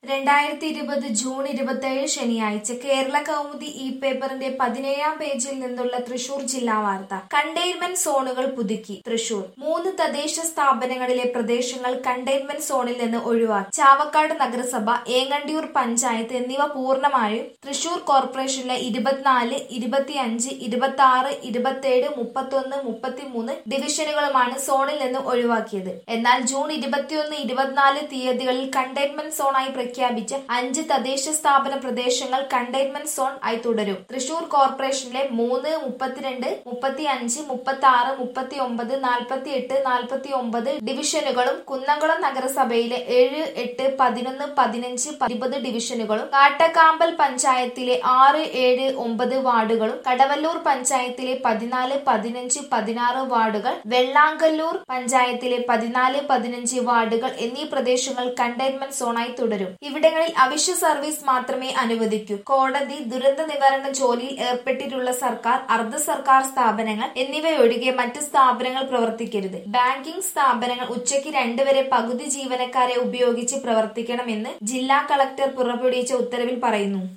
രണ്ടായിരത്തി ഇരുപത് ജൂൺ ഇരുപത്തിയേഴ് ശനിയാഴ്ച കേരള കൗമുദി ഇ പേപ്പറിന്റെ പതിനേഴാം പേജിൽ നിന്നുള്ള തൃശൂർ ജില്ലാ വാർത്ത കണ്ടെയ്ൻമെന്റ് സോണുകൾ പുതുക്കി തൃശൂർ മൂന്ന് തദ്ദേശ സ്ഥാപനങ്ങളിലെ പ്രദേശങ്ങൾ കണ്ടെയ്ൻമെന്റ് സോണിൽ നിന്ന് ഒഴിവാക്കി ചാവക്കാട് നഗരസഭ ഏങ്ങണ്ടിയൂർ പഞ്ചായത്ത് എന്നിവ പൂർണ്ണമായും തൃശൂർ കോർപ്പറേഷനിലെ ഇരുപത്തിനാല് ഇരുപത്തിയഞ്ച് ഇരുപത്തി ആറ് ഇരുപത്തിയേഴ് മുപ്പത്തൊന്ന് മുപ്പത്തിമൂന്ന് ഡിവിഷനുകളുമാണ് സോണിൽ നിന്ന് ഒഴിവാക്കിയത് എന്നാൽ ജൂൺ ഇരുപത്തിയൊന്ന് ഇരുപത്തിനാല് തീയതികളിൽ കണ്ടെയ്ൻമെന്റ് സോണായി പ്രഖ്യാപിച്ച അഞ്ച് തദ്ദേശ സ്ഥാപന പ്രദേശങ്ങൾ കണ്ടെയ്ൻമെന്റ് സോൺ ആയി തുടരും തൃശൂർ കോർപ്പറേഷനിലെ മൂന്ന് മുപ്പത്തിരണ്ട് മുപ്പത്തി അഞ്ച് മുപ്പത്തി ആറ് മുപ്പത്തി ഒമ്പത് നാൽപ്പത്തി എട്ട് നാൽപ്പത്തി ഒമ്പത് ഡിവിഷനുകളും കുന്നംകുളം നഗരസഭയിലെ ഏഴ് എട്ട് പതിനൊന്ന് പതിനഞ്ച് ഇരുപത് ഡിവിഷനുകളും കാട്ടക്കാമ്പൽ പഞ്ചായത്തിലെ ആറ് ഏഴ് ഒമ്പത് വാർഡുകളും കടവല്ലൂർ പഞ്ചായത്തിലെ പതിനാല് പതിനഞ്ച് പതിനാറ് വാർഡുകൾ വെള്ളാങ്കല്ലൂർ പഞ്ചായത്തിലെ പതിനാല് പതിനഞ്ച് വാർഡുകൾ എന്നീ പ്രദേശങ്ങൾ കണ്ടെയ്ൻമെന്റ് സോണായി തുടരും ഇവിടങ്ങളിൽ അവശ്യ സർവീസ് മാത്രമേ അനുവദിക്കൂ കോടതി ദുരന്ത നിവാരണ ജോലിയിൽ ഏർപ്പെട്ടിട്ടുള്ള സർക്കാർ അർദ്ധ സർക്കാർ സ്ഥാപനങ്ങൾ എന്നിവയൊഴികെ മറ്റ് സ്ഥാപനങ്ങൾ പ്രവർത്തിക്കരുത് ബാങ്കിംഗ് സ്ഥാപനങ്ങൾ ഉച്ചയ്ക്ക് രണ്ട് വരെ പകുതി ജീവനക്കാരെ ഉപയോഗിച്ച് പ്രവർത്തിക്കണമെന്ന് ജില്ലാ കളക്ടർ പുറപ്പെടുവിച്ച ഉത്തരവിൽ പറയുന്നു